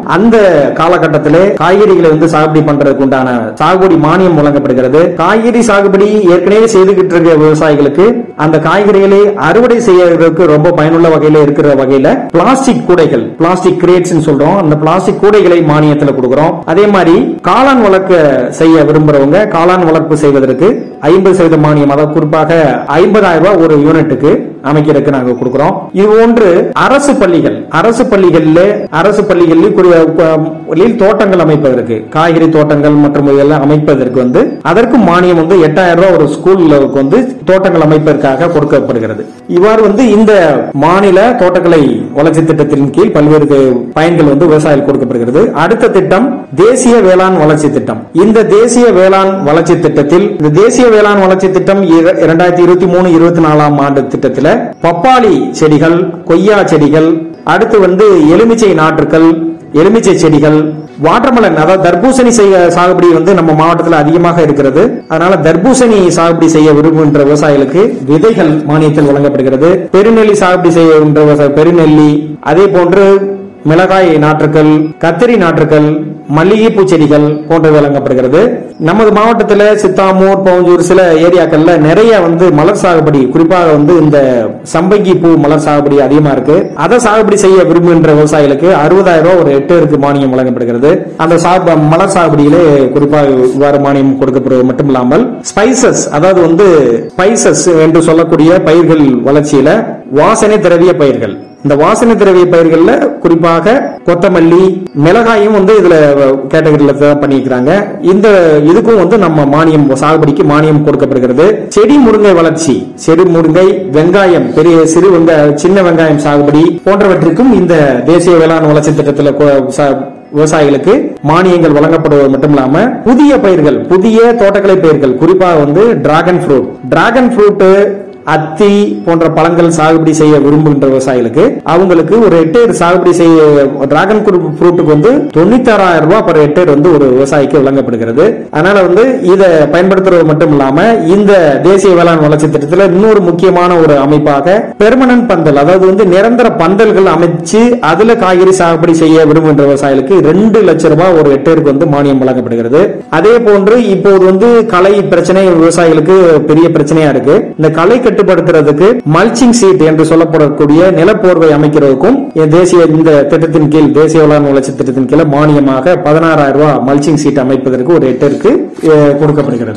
அந்த காலகட்டத்திலே காய்கறிகளை வந்து சாகுபடி பண்றதுக்கு உண்டான சாகுபடி மானியம் வழங்கப்படுகிறது காய்கறி சாகுபடி ஏற்கனவே செய்துகிட்டு இருக்க விவசாயிகளுக்கு அந்த காய்கறிகளை அறுவடை செய்யறதுக்கு ரொம்ப பயனுள்ள வகையில இருக்கிற வகையில பிளாஸ்டிக் கூடைகள் பிளாஸ்டிக் கிரேட்ஸ் சொல்றோம் அந்த பிளாஸ்டிக் கூடைகளை மானியத்துல கொடுக்கிறோம் அதே மாதிரி காளான் வளர்க்க செய்ய விரும்புறவங்க காளான் வளர்ப்பு செய்வதற்கு ஐம்பது சதவீத மானியம் அதாவது குறிப்பாக ஐம்பதாயிரம் ரூபாய் ஒரு யூனிட்டுக்கு அமைக்கிறதுக்கு நாங்க கொடுக்கிறோம் இது போன்று அரசு பள்ளிகள் அரசு பள்ளிகள்ல அரசு பள்ளிகளில் குறி- பள்ளியில் தோட்டங்கள் அமைப்பதற்கு காய்கறி தோட்டங்கள் மற்றும் இதெல்லாம் அமைப்பதற்கு வந்து அதற்கு மானியம் வந்து எட்டாயிரம் ரூபாய் ஒரு ஸ்கூல்ல வந்து தோட்டங்கள் அமைப்பதற்காக கொடுக்கப்படுகிறது இவ்வாறு வந்து இந்த மாநில தோட்டக்கலை வளர்ச்சி திட்டத்தின் கீழ் பல்வேறு பயன்கள் வந்து விவசாயிகள் கொடுக்கப்படுகிறது அடுத்த திட்டம் தேசிய வேளாண் வளர்ச்சி திட்டம் இந்த தேசிய வேளாண் வளர்ச்சி திட்டத்தில் இந்த தேசிய வேளாண் வளர்ச்சி திட்டம் இர- இரண்டாயிரத்தி இருபத்தி மூணு இருபத்தி நாலாம் ஆண்டு திட்டத்தில் பப்பாளி செடிகள் கொய்யா செடிகள் அடுத்து வந்து எலுமிச்சை நாற்றுக்கள் எலுமிச்சை செடிகள் வாட்டர்மெலன் அதாவது தர்பூசணி செய்ய சாகுபடி வந்து நம்ம மாவட்டத்தில் அதிகமாக இருக்கிறது அதனால தர்பூசணி சாகுபடி செய்ய விரும்புகின்ற விவசாயிகளுக்கு விதைகள் மானியத்தில் வழங்கப்படுகிறது பெருநெல்லி சாகுபடி செய்கின்ற விவசாய பெருநெல்லி அதே போன்று மிளகாய் நாற்றுக்கள் கத்திரி நாற்றுக்கள் மல்லிகைப்பூ செடிகள் போன்றவை வழங்கப்படுகிறது நமது மாவட்டத்தில் சித்தாமூர் பவுஞ்சூர் சில ஏரியாக்கள்ல நிறைய வந்து மலர் சாகுபடி குறிப்பாக வந்து இந்த சம்பங்கி பூ மலர் சாகுபடி அதிகமா இருக்கு அதை சாகுபடி செய்ய விரும்புகின்ற விவசாயிகளுக்கு அறுபதாயிரம் ரூபாய் ஒரு ஹெக்டேருக்கு மானியம் வழங்கப்படுகிறது அந்த சாகு மலர் சாகுபடியிலே குறிப்பாக இவ்வாறு மானியம் கொடுக்கப்படுவது மட்டும் இல்லாமல் ஸ்பைசஸ் அதாவது வந்து ஸ்பைசஸ் என்று சொல்லக்கூடிய பயிர்கள் வளர்ச்சியில வாசனை திரவிய பயிர்கள் இந்த வாசனை திரவிய பயிர்கள்ல குறிப்பாக கொத்தமல்லி மிளகாயும் வந்து இதுல கேட்டகரியில தான் பண்ணிக்கிறாங்க இந்த இதுக்கும் வந்து நம்ம மானியம் சாகுபடிக்கு மானியம் கொடுக்கப்படுகிறது செடி முருங்கை வளர்ச்சி செடி முருங்கை வெங்காயம் பெரிய சிறு வெங்காயம் சின்ன வெங்காயம் சாகுபடி போன்றவற்றிற்கும் இந்த தேசிய வேளாண் வளர்ச்சி திட்டத்தில் கொ- ச- விவசாயிகளுக்கு மானியங்கள் வழங்கப்படுவது மட்டும் இல்லாம புதிய பயிர்கள் புதிய தோட்டக்கலை பயிர்கள் குறிப்பாக வந்து டிராகன் ஃப்ரூட் டிராகன் ஃப்ரூட் அத்தி போன்ற பழங்கள் சாகுபடி செய்ய விரும்புகின்ற விவசாயிகளுக்கு அவங்களுக்கு ஒரு ஹெக்டேர் சாகுபடி செய்ய டிராகன் ஃப்ரூட்டுக்கு வந்து தொண்ணூத்தாறாயிரம் ரூபாய் பர் ஹெக்டேர் வந்து ஒரு விவசாயிக்கு வழங்கப்படுகிறது அதனால வந்து இதை பயன்படுத்துறது மட்டும் இல்லாம இந்த தேசிய வேளாண் வளர்ச்சி திட்டத்தில் இன்னொரு முக்கியமான ஒரு அமைப்பாக பெர்மனன்ட் பந்தல் அதாவது வந்து நிரந்தர பந்தல்கள் அமைச்சு அதுல காய்கறி சாகுபடி செய்ய விரும்புகின்ற விவசாயிகளுக்கு ரெண்டு லட்சம் ரூபாய் ஒரு ஹெக்டேருக்கு வந்து மானியம் வழங்கப்படுகிறது அதே போன்று இப்போது வந்து களை பிரச்சனை விவசாயிகளுக்கு பெரிய பிரச்சனையா இருக்கு இந்த களை கட்டுப்படுத்துறதுக்கு மல்ச்சிங் சீட் என்று சொல்லப்படக்கூடிய நிலப்போர்வை அமைக்கிறதுக்கும் இந்த தேசிய இந்த திட்டத்தின் கீழ் தேசிய வேளாண் வளர்ச்சி திட்டத்தின் கீழ் மானியமாக பதினாறாயிரம் ரூபாய் மல்ச்சிங் சீட் அமைப்பதற்கு ஒரு ஹெக்டேருக்கு அஹ், கொடுக்கப்படுகிறது